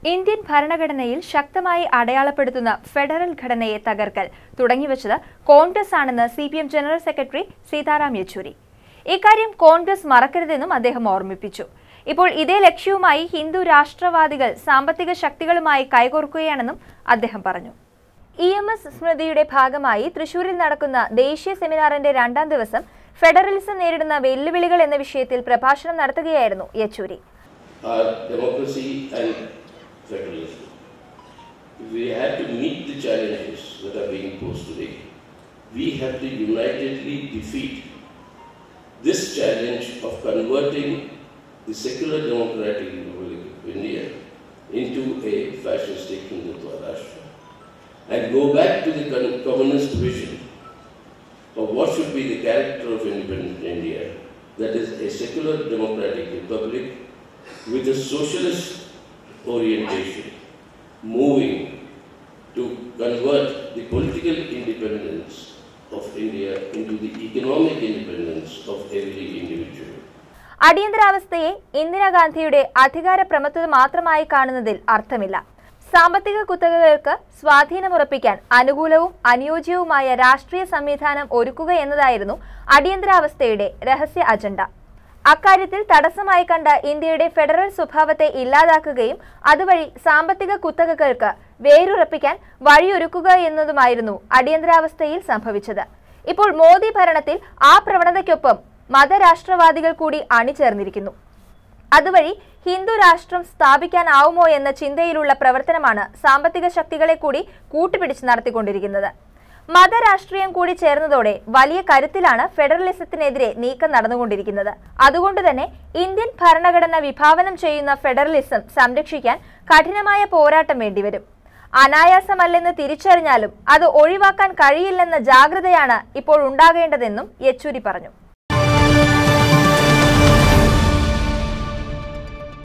Indian ഭരണഘടനയിൽ ശക്തമായി അടയാളപ്പെടുത്തുന്ന federal ഘടനയെ തകർക്കൽ തുടങ്ങിവെച്ചത് കോൺഗ്രസ് ആണെന്ന് C P M general secretary Sitaram Yechury ഇക്കാര്യം കോൺഗ്രസ് മറക്കരുതെന്നും അദ്ദേഹം ഓർമ്മിപ്പിച്ചു ഇപ്പോൾ ഇതേ ലക്ഷ്യവുമായി ഹിന്ദു രാഷ്ട്രവാദികൾ സാമ്പത്തിക ശക്തികളുമായി കൈകോർക്കുകയാണെന്നും അദ്ദേഹം പറഞ്ഞു ഇ എം എസ് സ്മൃതിയുടെ ഭാഗമായി തൃശൂരിൽ നടക്കുന്ന ദേശീയ സെമിനാറിന്റെ രണ്ടാം ദിവസം ഫെഡറലിസം നേരിടുന്ന വെല്ലുവിളികൾ എന്ന വിഷയത്തിൽ പ്രഭാഷണം നടത്തുകയായിരുന്നു Yechury our democracy and federalism. If we have to meet the challenges that are being posed today, we have to unitedly defeat this challenge of converting the secular democratic republic of India into a fascistic Hindutva Rashtra and go back to the con- communist vision of what should be the character of independent India, that is a secular democratic republic with a socialist orientation, moving to convert the political independence of India into the economic independence of every individual. അടിയന്തരാവസ്ഥയെ ഇന്ദിരാഗാന്ധിയുടെ അധികാര പ്രമത്വത മാത്രമായി കാണുന്നതിൽ അർത്ഥമില്ല സാമ്പത്തിക കുത്തകകൾക്ക് സ്വാധീനമുറപ്പിക്കാൻ അനുകൂലവും അനുയോജ്യവുമായ രാഷ്ട്രീയ സംവിധാനം ഒരുക്കുക എന്നതായിരുന്നു അടിയന്തരാവസ്ഥയുടെ രഹസ്യ അജണ്ട അക്കാര്യത്തിൽ തടസ്സമായി കണ്ട ഇന്ത്യയുടെ ഫെഡറൽ സ്വഭാവത്തെ ഇല്ലാതാക്കുകയും അതുവഴി സാമ്പത്തിക കുത്തകകൾക്ക് വേരുറപ്പിക്കാൻ വഴിയൊരുക്കുക എന്നതുമായിരുന്നു അടിയന്തരാവസ്ഥയിൽ സംഭവിച്ചത് ഇപ്പോൾ മോദി ഭരണത്തിൽ ആ പ്രവണതയ്ക്കൊപ്പം മതരാഷ്ട്രവാദികൾ കൂടി അണിചേർന്നിരിക്കുന്നു അതുവഴി ഹിന്ദു രാഷ്ട്രം സ്ഥാപിക്കാനാവുമോ എന്ന ചിന്തയിലുള്ള പ്രവർത്തനമാണ് സാമ്പത്തിക ശക്തികളെ കൂടി കൂട്ടുപിടിച്ച് നടത്തിക്കൊണ്ടിരിക്കുന്നത് മതരാഷ്ട്രീയം കൂടി ചേർന്നതോടെ വലിയ കരുത്തിലാണ് ഫെഡറലിസത്തിനെതിരെ നീക്കം നടന്നുകൊണ്ടിരിക്കുന്നത് അതുകൊണ്ട് തന്നെ ഇന്ത്യൻ ഭരണഘടന വിഭാവനം ചെയ്യുന്ന ഫെഡറലിസം സംരക്ഷിക്കാൻ കഠിനമായ പോരാട്ടം വേണ്ടിവരും അനായാസമല്ലെന്ന് തിരിച്ചറിഞ്ഞാലും അത് ഒഴിവാക്കാൻ കഴിയില്ലെന്ന ജാഗ്രതയാണ് ഇപ്പോൾ ഉണ്ടാകേണ്ടതെന്നും യെച്ചൂരി പറഞ്ഞു